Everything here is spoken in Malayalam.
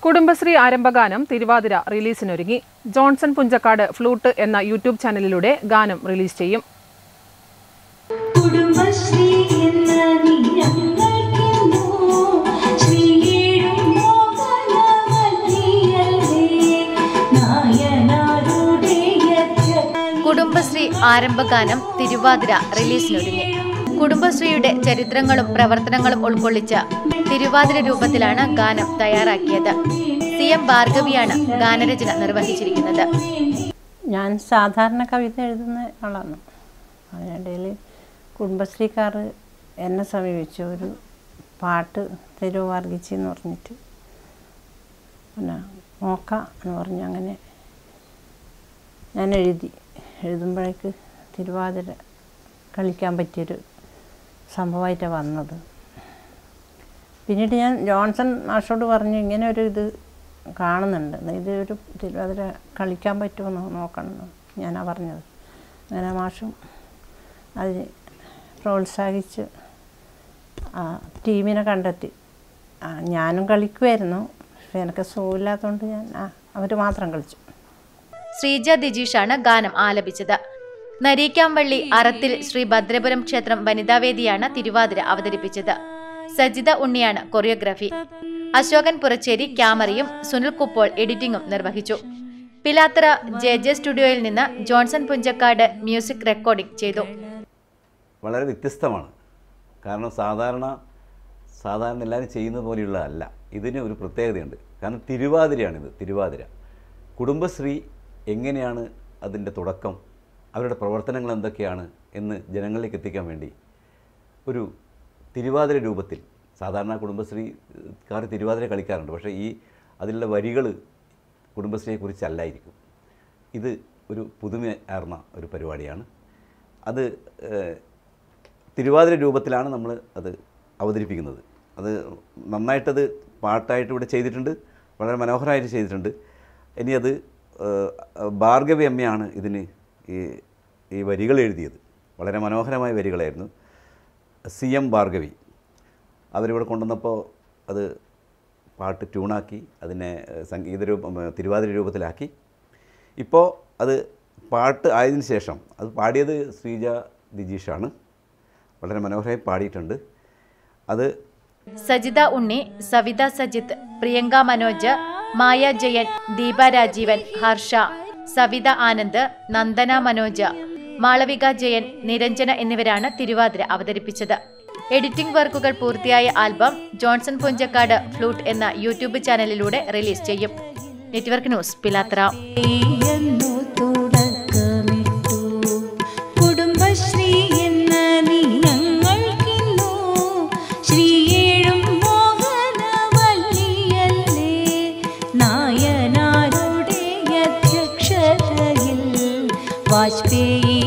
കുടുംബശ്രീ ആരംഭഗാനം തിരുവാതിര റിലീസിനൊരുങ്ങി ജോൺസൺ പുഞ്ചക്കാട് ഫ്ലൂട്ട് എന്ന യൂട്യൂബ് ചാനലിലൂടെ ഗാനം റിലീസ് ചെയ്യും കുടുംബശ്രീ എന്ന നിയമങ്ങൾക്കെന്നോ ശ്രീയേഴും മോഹനവല്ലിയല്ലേ നായനാരുടെ കുടുംബശ്രീ ആരംഭഗാനം തിരുവാതിര റിലീസിനൊരുങ്ങി കുടുംബശ്രീയുടെ ചരിത്രങ്ങളും പ്രവർത്തനങ്ങളും ഉൾക്കൊള്ളിച്ച തിരുവാതിര രൂപത്തിലാണ് ഗാനം തയ്യാറാക്കിയത് സി എം ഭാർഗവിയാണ് ഗാനരചന നിർവഹിച്ചിരിക്കുന്നത് ഞാൻ സാധാരണ കവിത എഴുതുന്ന ആളാണ് അതിനിടയിൽ കുടുംബശ്രീക്കാർ എന്നെ സമീപിച്ചു ഒരു പാട്ട് തരുമോ വർഗിച്ചി എന്ന് പറഞ്ഞിട്ട് പിന്നെ നോക്കാം എന്ന് പറഞ്ഞ് അങ്ങനെ ഞാൻ എഴുതി എഴുതുമ്പോഴേക്ക് തിരുവാതിര കളിക്കാൻ പറ്റിയൊരു സംഭവമായിട്ടാണ് വന്നത് പിന്നീട് ഞാൻ ജോൺസൺ മാഷോട് പറഞ്ഞു ഇങ്ങനെ ഒരു ഇത് കാണുന്നുണ്ട് ഇത് ഒരു തിരുവാതിര കളിക്കാൻ പറ്റുമോ നോക്കണം എന്ന് ഞാനാ പറഞ്ഞത് അങ്ങനെ മാഷും അതിന് പ്രോത്സാഹിച്ച് ആ ടീമിനെ കണ്ടെത്തി ആ, ഞാനും കളിക്കുമായിരുന്നു പക്ഷെ എനിക്ക് സുഖമില്ലാത്തതുകൊണ്ട് ഞാൻ അവർ മാത്രം കളിച്ചു ശ്രീജ ദിജീഷാണ് ഗാനം ആലപിച്ചത് നരീക്കാംവള്ളി അറത്തിൽ ശ്രീ ഭദ്രപുരം ക്ഷേത്രം വനിതാവേദിയാണ് തിരുവാതിര അവതരിപ്പിച്ചത് സജിത ഉണ്ണിയാണ് കൊറിയോഗ്രാഫി അശോകൻ പുറച്ചേരി ക്യാമറയും സുനിൽ കുപ്പോൾ എഡിറ്റിംഗും നിർവഹിച്ചു പിലാത്തറ ജെ ജെ സ്റ്റുഡിയോയിൽ നിന്ന് ജോൺസൺ പുഞ്ചക്കാട് മ്യൂസിക് റെക്കോർഡിംഗ് ചെയ്തു വളരെ വ്യത്യസ്തമാണ് കാരണം സാധാരണ സാധാരണ എല്ലാവരും ചെയ്യുന്നത് പോലെയുള്ള അല്ല ഇതിന് ഒരു പ്രത്യേകതയുണ്ട് കാരണം തിരുവാതിരയാണിത് തിരുവാതിര കുടുംബശ്രീ എങ്ങനെയാണ് അതിൻ്റെ തുടക്കം അവരുടെ പ്രവർത്തനങ്ങൾ എന്തൊക്കെയാണ് എന്ന് ജനങ്ങളിലേക്ക് എത്തിക്കാൻ വേണ്ടി ഒരു തിരുവാതിര രൂപത്തിൽ സാധാരണ കുടുംബശ്രീക്കാർ തിരുവാതിര കളിക്കാറുണ്ട് പക്ഷേ ഈ അതിലുള്ള വരികൾ കുടുംബശ്രീയെക്കുറിച്ചല്ലായിരിക്കും ഇത് ഒരു പുതുമയാർന്ന ഒരു പരിപാടിയാണ് അത് ഏഹ്, തിരുവാതിര രൂപത്തിലാണ് നമ്മൾ അത് അവതരിപ്പിക്കുന്നത് അത് നന്നായിട്ടത് പാട്ടായിട്ട് ഇവിടെ ചെയ്തിട്ടുണ്ട് വളരെ മനോഹരമായിട്ട് ചെയ്തിട്ടുണ്ട് ഇനി അത് ഏഹ്, ഭാർഗവി അമ്മയാണ് ഇതിന് ഈ ഈ വരികൾ എഴുതിയത് വളരെ മനോഹരമായ വരികളായിരുന്നു സി എം ഭാർഗവി അവരിവിടെ കൊണ്ടുവന്നപ്പോൾ അത് പാട്ട് ട്യൂണാക്കി അതിനെ ഏഹ്, സംഗീത രൂപം ഏഹ്, തിരുവാതിര രൂപത്തിലാക്കി ഇപ്പോൾ അത് പാട്ട് ആയതിനു ശേഷം അത് പാടിയത് ശ്രീജ ദിജീഷാണ് വളരെ മനോഹരമായി പാടിയിട്ടുണ്ട് അത് സജിത ഉണ്ണി സവിത സജിത്ത് പ്രിയങ്ക മനോജ് മായ ജയൻ ദീപ രാജീവൻ ഹർഷ സവിത ആനന്ദ് നന്ദന മനോജ് മാളവിക ജയൻ നിരഞ്ജന എന്നിവരാണ് തിരുവാതിര അവതരിപ്പിച്ചത് എഡിറ്റിംഗ് വർക്കുകൾ പൂർത്തിയായ ആൽബം ജോൺസൺ പുഞ്ചക്കാട് ഫ്ലൂട്ട് എന്ന യൂട്യൂബ് ചാനലിലൂടെ റിലീസ് ചെയ്യും നെറ്റ്വർക്ക് ന്യൂസ് പിലാത്ര എന്നു തുടക്കമിട്ടു കുടുംബശ്രീ എന്ന നിയമങ്ങൾക്കിന്നു ശ്രീയേഴും മോഹനവല്ലിയല്ലേ നായനാരുടെ അധ്യക്ഷതയിൽ വാജ്പേയി